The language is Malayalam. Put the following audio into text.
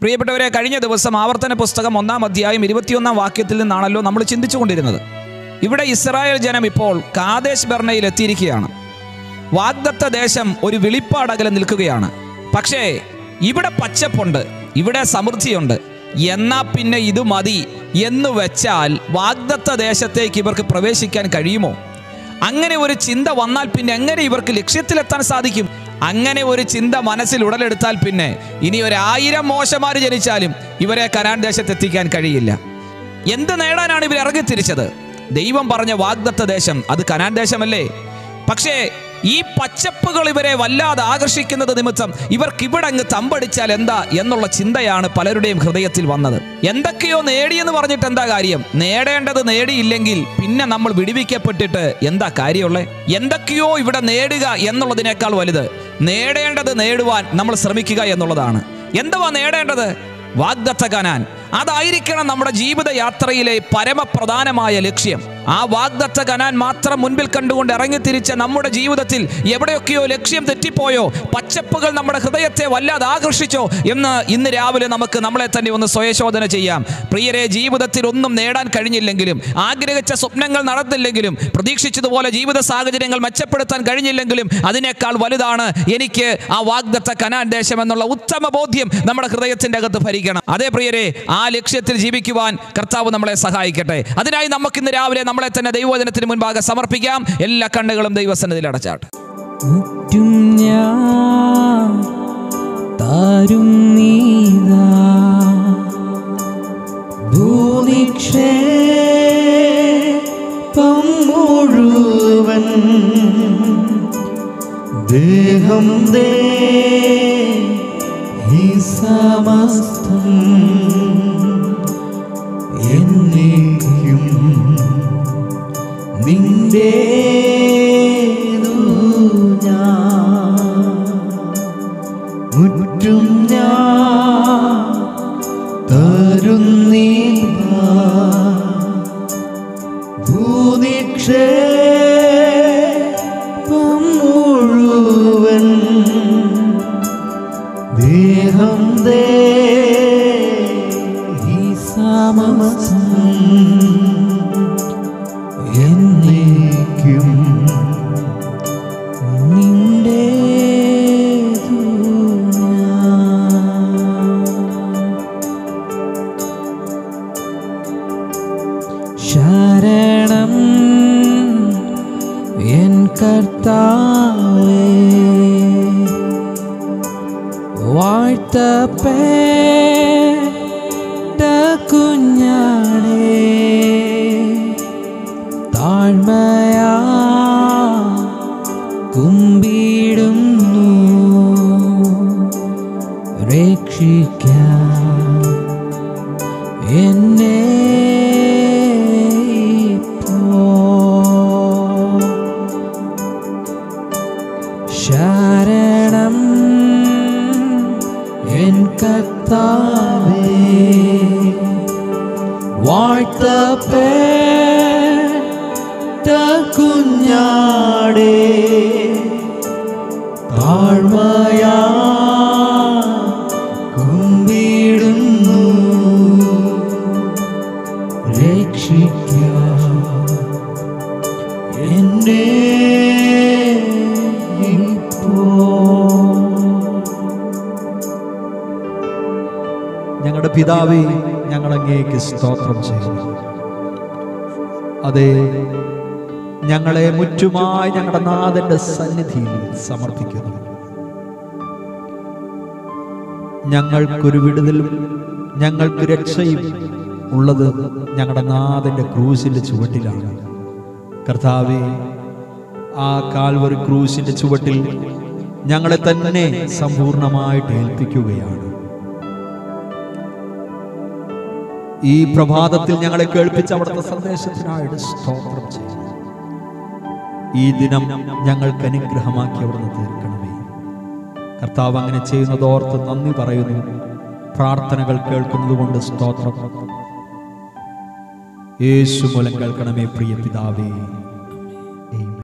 പ്രിയപ്പെട്ടവരെ കഴിഞ്ഞ ദിവസം ആവർത്തന പുസ്തകം ഒന്നാം അധ്യായം ഇരുപത്തിയൊന്നാം വാക്യത്തിൽ നിന്നാണല്ലോ നമ്മൾ ചിന്തിച്ചു കൊണ്ടിരുന്നത് ഇവിടെ ഇസ്രായേൽ ജനം ഇപ്പോൾ കാദേശ് ബർണയിൽ എത്തിയിരിക്കുകയാണ് വാഗ്ദത്ത ദേശം ഒരു വിളിപ്പാടകലെ നിൽക്കുകയാണ് പക്ഷേ ഇവിടെ പച്ചപ്പുണ്ട് ഇവിടെ സമൃദ്ധിയുണ്ട് എന്നാ പിന്നെ ഇത് മതി എന്ന് വെച്ചാൽ വാഗ്ദത്ത ദേശത്തേക്ക് ഇവർക്ക് പ്രവേശിക്കാൻ കഴിയുമോ അങ്ങനെ ഒരു ചിന്ത വന്നാൽ പിന്നെ എങ്ങനെ ഇവർക്ക് ലക്ഷ്യത്തിലെത്താൻ സാധിക്കും അങ്ങനെ ഒരു ചിന്ത മനസ്സിൽ ഉടലെടുത്താൽ പിന്നെ ഇനി ഒരു ആയിരം മോശമാര് ജനിച്ചാലും ഇവരെ കനാൻ ദേശത്തെത്തിക്കാൻ കഴിയില്ല എന്ത് നേടാനാണ് ഇവർ ഇറങ്ങിത്തിരിച്ചത് ദൈവം പറഞ്ഞ വാഗ്ദത്ത ദേശം അത് കനാൻ ദേശമല്ലേ പക്ഷേ ഈ പച്ചപ്പുകൾ ഇവരെ വല്ലാതെ ആകർഷിക്കുന്നത് നിമിത്തം ഇവർക്ക് ഇവിടെ അങ്ങ് തമ്പടിച്ചാൽ എന്താ എന്നുള്ള ചിന്തയാണ് പലരുടെയും ഹൃദയത്തിൽ വന്നത് എന്തൊക്കെയോ നേടിയെന്ന് പറഞ്ഞിട്ട് എന്താ കാര്യം നേടേണ്ടത് നേടിയില്ലെങ്കിൽ പിന്നെ നമ്മൾ വിടുവിക്കപ്പെട്ടിട്ട് എന്താ കാര്യമുള്ളത് എന്തൊക്കെയോ ഇവിടെ നേടുക എന്നുള്ളതിനേക്കാൾ വലുത് നേടേണ്ടത് നേടുവാൻ നമ്മൾ ശ്രമിക്കുക എന്നുള്ളതാണ് എന്തുവാ നേടേണ്ടത് വാഗ്ദത്ത കനാൻ അതായിരിക്കണം നമ്മുടെ ജീവിത യാത്രയിലെ പരമപ്രധാനമായ ലക്ഷ്യം ആ വാഗ്ദത്ത കനാൻ മാത്രം മുൻപിൽ കണ്ടുകൊണ്ട് ഇറങ്ങിത്തിരിച്ച നമ്മുടെ ജീവിതത്തിൽ എവിടെയൊക്കെയോ ലക്ഷ്യം തെറ്റിപ്പോയോ പച്ചപ്പുകൾ നമ്മുടെ ഹൃദയത്തെ വല്ലാതെ ആകർഷിച്ചോ എന്ന് ഇന്ന് രാവിലെ നമുക്ക് നമ്മളെ തന്നെ ഒന്ന് സ്വയശോധന ചെയ്യാം പ്രിയരെ ജീവിതത്തിൽ ഒന്നും നേടാൻ കഴിഞ്ഞില്ലെങ്കിലും ആഗ്രഹിച്ച സ്വപ്നങ്ങൾ നടന്നില്ലെങ്കിലും പ്രതീക്ഷിച്ചതുപോലെ ജീവിത സാഹചര്യങ്ങൾ മെച്ചപ്പെടുത്താൻ കഴിഞ്ഞില്ലെങ്കിലും അതിനേക്കാൾ വലുതാണ് എനിക്ക് ആ വാഗ്ദത്ത കനാൻ ദേശം എന്നുള്ള ഉത്തമ ബോധ്യം നമ്മുടെ ഹൃദയത്തിന്റെ അകത്ത് ഭരിക്കണം അതേ പ്രിയരെ ആ ലക്ഷ്യത്തിൽ ജീവിക്കുവാൻ കർത്താവ് നമ്മളെ സഹായിക്കട്ടെ അതിനായി നമുക്ക് ഇന്ന് രാവിലെ നമ്മളെ തന്നെ ദൈവവചനത്തിന് മുൻപാകെ സമർപ്പിക്കാം എല്ലാ കണ്ണുകളും ദൈവസന്നിധിയിൽ അടച്ചാട്ടെ മുറ്റും ഞാൻ താരും നീതാ ഭൂനിക്ഷേപം മുഴുവൻ ദേഹം ദേ ഈ സമസ്തം എന്നേക്കും നിന്റേതു ഞാൻ മുറ്റും ഞാൻ തരുന്നീത ഭൂനിക്ഷേപം മുഴുവൻ ദേഹം ദേ ഈ സമസം എന്നേക്കും നിന്റെ ശരണം എൻ കർത്താവേ വാഴ്ത്തപ്പേട്ട കുഞ്ഞാടേ താഴ്മയാ കുമ്പിടുന്നു രക്ഷിക്കാം എന്നെ ഇപ്പോൾ. ശരണം എൻ കർത്താവേ വാഴ്ത്തപ്പേട്ട കുഞ്ഞാടേ താഴ്മയാ കുമ്പിടുന്നു രക്ഷിക്കാം എന്നെ ഞങ്ങളുടെ പിതാവേ ഞങ്ങൾ അങ്ങേക്ക് സ്തോത്രം ചെയ്യുന്നു അതെ ഞങ്ങളെ മുറ്റുമായി ഞങ്ങളുടെ നാഥന്റെ സന്നിധിയിൽ സമർപ്പിക്കുന്നു ഞങ്ങൾക്കൊരു വിടുതലും ഞങ്ങൾക്ക് രക്ഷയും ഉള്ളത് ഞങ്ങളുടെ നാഥന്റെ ക്രൂസിന്റെ ചുവട്ടിലാണ് കർത്താവെ ആ കാൽവറി ക്രൂസിന്റെ ചുവട്ടിൽ ഞങ്ങളെ തന്നെ സമ്പൂർണമായിട്ട് ഏൽപ്പിക്കുകയാണ് ഈ പ്രഭാതത്തിൽ ഞങ്ങളെ കേൾപ്പിച്ച അവിടുത്തെ സന്ദേശത്തിനായിട്ട് സ്തോത്രം ചെയ്യുന്നു ഈ ദിനം ഞങ്ങൾക്ക് അനുഗ്രഹമാക്കി അവിടുന്ന് തീർക്കണമേ കർത്താവ് അങ്ങനെ ചെയ്യുന്നതോർത്ത് നന്ദി പറയുന്നു പ്രാർത്ഥനകൾ കേൾക്കുന്നത് കൊണ്ട് സ്തോത്രം യേശു മൂലം കേൾക്കണമേ പ്രിയ പിതാവേ